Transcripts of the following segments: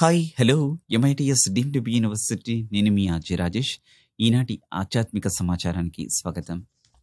hi hello MITS deemed to be university నేను మీ RJ Rajesh ఈనాటి ఆధ్యాత్మిక సమాచారానికి స్వాగతం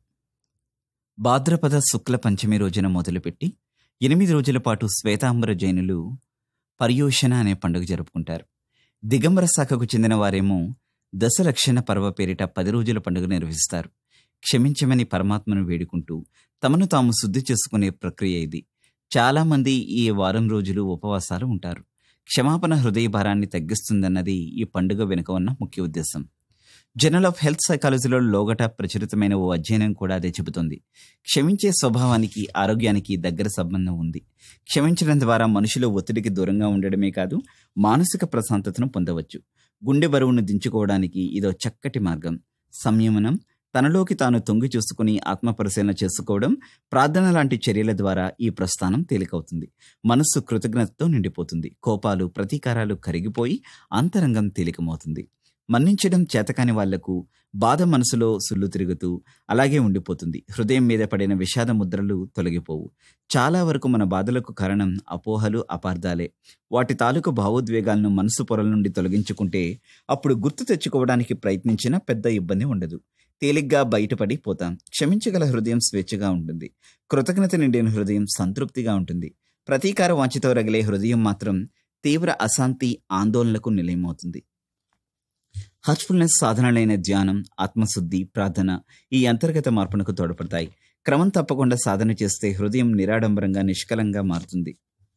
భాద్రపద శుక్ల పంచమి రోజున మొదలుపెట్టి ఎనిమిది రోజుల పాటు శ్వేతాంబర జైనులు పర్యోషణ అనే పండుగ జరుపుకుంటారు దిగంబర శాఖకు చెందిన వారేమో దశలక్షణ పర్వ పేరిట పది రోజుల పండుగ నిర్వహిస్తారు క్షమించమని పరమాత్మను వేడుకుంటూ తమను తాము శుద్ధి చేసుకునే ప్రక్రియ ఇది చాలా మంది ఈ వారం రోజులు ఉపవాసాలు ఉంటారు క్షమాపణ హృదయ భారాన్ని తగ్గిస్తుందన్నది ఈ పండుగ వెనుక ఉన్న ముఖ్య ఉద్దేశం జర్నల్ ఆఫ్ హెల్త్ సైకాలజీలో లోగట ప్రచురితమైన ఓ అధ్యయనం కూడా అదే చెబుతుంది క్షమించే స్వభావానికి ఆరోగ్యానికి దగ్గర సంబంధం ఉంది క్షమించడం ద్వారా మనుషులు ఒత్తిడికి దూరంగా ఉండడమే కాదు మానసిక ప్రశాంతతను పొందవచ్చు గుండె బరువును దించుకోవడానికి ఇదో చక్కటి మార్గం సంయమనం తనలోకి తాను తొంగి చూసుకుని ఆత్మపరిశీలన చేసుకోవడం ప్రార్థన లాంటి చర్యల ద్వారా ఈ ప్రస్థానం తేలికవుతుంది మనస్సు కృతజ్ఞతతో నిండిపోతుంది కోపాలు ప్రతీకారాలు కరిగిపోయి అంతరంగం తేలికమవుతుంది మన్నించడం చేతకాని వాళ్లకు బాధ మనసులో సుల్లు తిరుగుతూ అలాగే ఉండిపోతుంది హృదయం మీద పడిన విషాద ముద్రలు తొలగిపోవు చాలా వరకు మన బాధలకు కారణం అపోహలు అపార్థాలే వాటి తాలూకు భావోద్వేగాలను మనసు పొరల నుండి తొలగించుకుంటే అప్పుడు గుర్తు తెచ్చుకోవడానికి ప్రయత్నించినా పెద్ద ఇబ్బంది ఉండదు తేలిగ్గా బయటపడి పోతాం క్షమించగల హృదయం స్వేచ్ఛగా ఉంటుంది కృతజ్ఞత నిండిన హృదయం సంతృప్తిగా ఉంటుంది ప్రతీకార వాంఛతో రగిలే హృదయం మాత్రం తీవ్ర అశాంతి ఆందోళనలకు నిలయమవుతుంది హర్ట్ఫుల్నెస్ సాధనలైన ధ్యానం ఆత్మశుద్ధి ప్రార్థన ఈ అంతర్గత మార్పునకు తోడ్పడతాయి క్రమం తప్పకుండా సాధన చేస్తే హృదయం నిరాడంబరంగా నిష్కలంగా మారుతుంది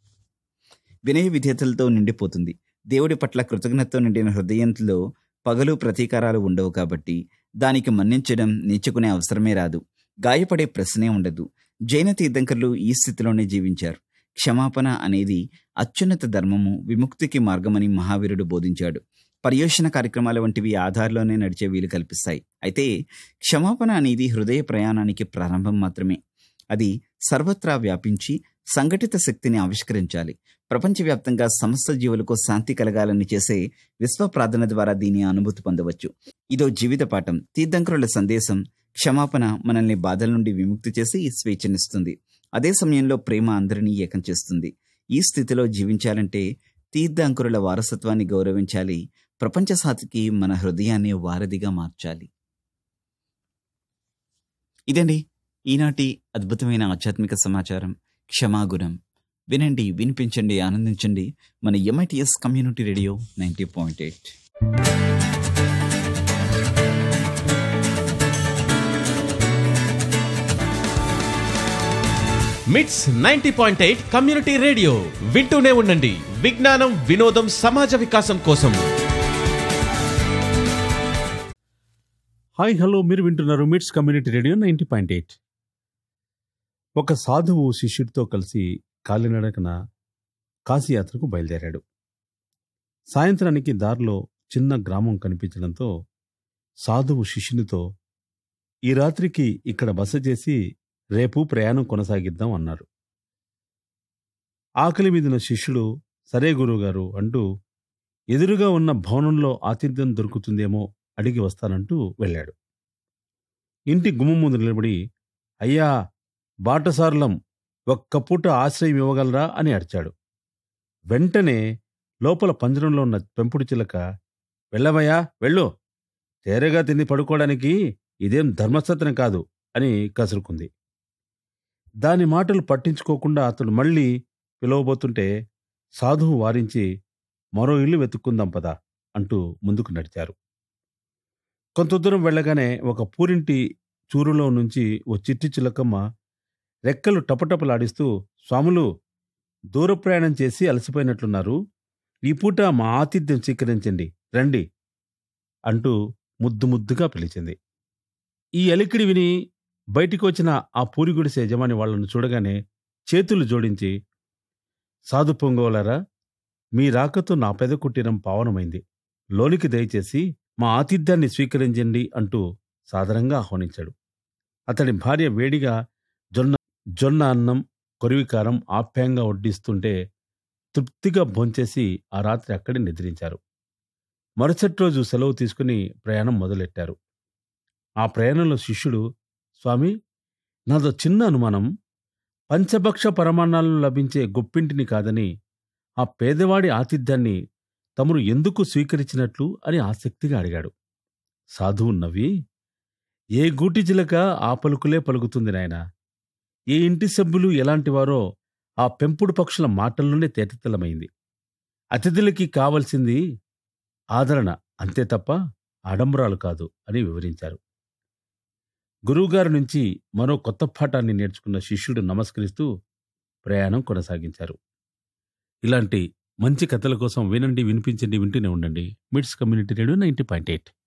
వినయ విధేతలతో నిండిపోతుంది దేవుడి పట్ల కృతజ్ఞతతో నిండిన హృదయంలో పగలు ప్రతీకారాలు ఉండవు కాబట్టి దానికి మన్నించడం నేర్చుకునే అవసరమే రాదు గాయపడే ప్రశ్నే ఉండదు జైన తీర్థంకర్లు ఈ స్థితిలోనే జీవించారు క్షమాపణ అనేది అత్యున్నత ధర్మము విముక్తికి మార్గమని మహావీరుడు బోధించాడు పర్యవేక్షణ కార్యక్రమాల వంటివి ఆధార్లోనే నడిచే వీలు కల్పిస్తాయి అయితే క్షమాపణ అనేది హృదయ ప్రయాణానికి ప్రారంభం మాత్రమే అది సర్వత్రా వ్యాపించి సంఘటిత శక్తిని ఆవిష్కరించాలి ప్రపంచవ్యాప్తంగా సమస్త జీవులకు శాంతి కలగాలని చేసే విశ్వ ప్రార్థన ద్వారా దీని అనుభూతి పొందవచ్చు ఇదో జీవిత పాఠం తీర్థంకరుల సందేశం క్షమాపణ మనల్ని బాధల నుండి విముక్తి చేసి స్వేచ్ఛనిస్తుంది అదే సమయంలో ప్రేమ అందరినీ ఏకం చేస్తుంది ఈ స్థితిలో జీవించాలంటే తీర్థంకురుల వారసత్వాన్ని గౌరవించాలి ప్రపంచ సాతికి మన హృదయాన్ని వారధిగా మార్చాలి ఇదండి ఈనాటి అద్భుతమైన ఆధ్యాత్మిక సమాచారం క్షమాగుణం వినండి వినిపించండి ఆనందించండి మన MITS community radio ninety point eight MITS ninety point eight community radio వింటూనే ఉండండి విజ్ఞానం వినోదం సమాజ వికాసం కోసం హాయ్ హలో మీరు వింటున్నారు MITS community radio ninety point eight ఒక సాధువు శిష్యుడితో కలిసి కాలినడకన కాశీయాత్రకు బయలుదేరాడు సాయంత్రానికి దారిలో చిన్న గ్రామం కనిపించడంతో సాధువు శిష్యునితో ఈ రాత్రికి ఇక్కడ బస చేసి రేపు ప్రయాణం కొనసాగిద్దాం అన్నారు ఆకలి మీదిన శిష్యుడు సరే గురువుగారు అంటూ ఎదురుగా ఉన్న భవనంలో ఆతిథ్యం దొరుకుతుందేమో అడిగి వస్తానంటూ వెళ్ళాడు ఇంటి గుమ్మం ముందు నిలబడి అయ్యా బాటసారులం ఒక్క పూట ఆశ్రయం ఇవ్వగలరా అని అడిచాడు వెంటనే లోపల పంజరంలో ఉన్న పెంపుడు చిలక వెళ్ళవయ్యా వెళ్ళు తేరగా తిని పడుకోవడానికి ఇదేం ధర్మసత్రం కాదు అని కసురుకుంది దాని మాటలు పట్టించుకోకుండా అతడు మళ్ళీ పిలవబోతుంటే సాధువు వారించి మరో ఇల్లు వెతుక్కుందాం పదా అంటూ ముందుకు నడిచారు కొంత దూరం వెళ్ళగానే ఒక పూరింటి చూరులో నుంచి ఓ చిట్టి చిలకమ్మ రెక్కలు టపటపలాడిస్తూ స్వాములు దూర ప్రయాణం చేసి అలసిపోయినట్లున్నారు ఈ పూట మా ఆతిథ్యం స్వీకరించండి రండి అంటూ ముద్దు ముద్దుగా పిలిచింది ఈ అలికిడి విని బయటికి వచ్చిన ఆ పూరిగుడిసే యజమాని వాళ్లను చూడగానే చేతులు జోడించి సాధు పొంగోలరా మీ రాకతో నా పెద కుట్టినం పావనమైంది లోనికి దయచేసి మా ఆతిథ్యాన్ని స్వీకరించండి అంటూ సాదరంగా ఆహ్వానించాడు అతడి భార్య వేడిగా జొన్న జొన్న అన్నం కొరివికారం ఆప్యాయంగా వడ్డిస్తుంటే తృప్తిగా భోంచేసి ఆ రాత్రి అక్కడే నిద్రించారు మరుసటి రోజు సెలవు తీసుకుని ప్రయాణం మొదలెట్టారు ఆ ప్రయాణంలో శిష్యుడు స్వామి నాదో చిన్న అనుమానం పంచభక్ష పరమాణాలను లభించే గొప్పింటిని కాదని ఆ పేదవాడి ఆతిథ్యాన్ని తమను ఎందుకు స్వీకరించినట్లు అని ఆసక్తిగా అడిగాడు సాధువు నవ్వి ఏ గూటి చిలక ఆ పలుకులే పలుకుతుంది నాయనా ఏ ఇంటి సభ్యులు ఎలాంటివారో ఆ పెంపుడు పక్షుల మాటల్లోనే తేటతెల్లమైంది అతిథులకి కావలసింది ఆదరణ అంతే తప్ప ఆడంబరాలు కాదు అని వివరించారు గురువుగారి నుంచి మరో కొత్త పాఠాన్ని నేర్చుకున్న శిష్యుడు నమస్కరిస్తూ ప్రయాణం కొనసాగించారు ఇలాంటి మంచి కథల కోసం వినండి వినిపించండి వింటూనే ఉండండి MITS community radio ninety point eight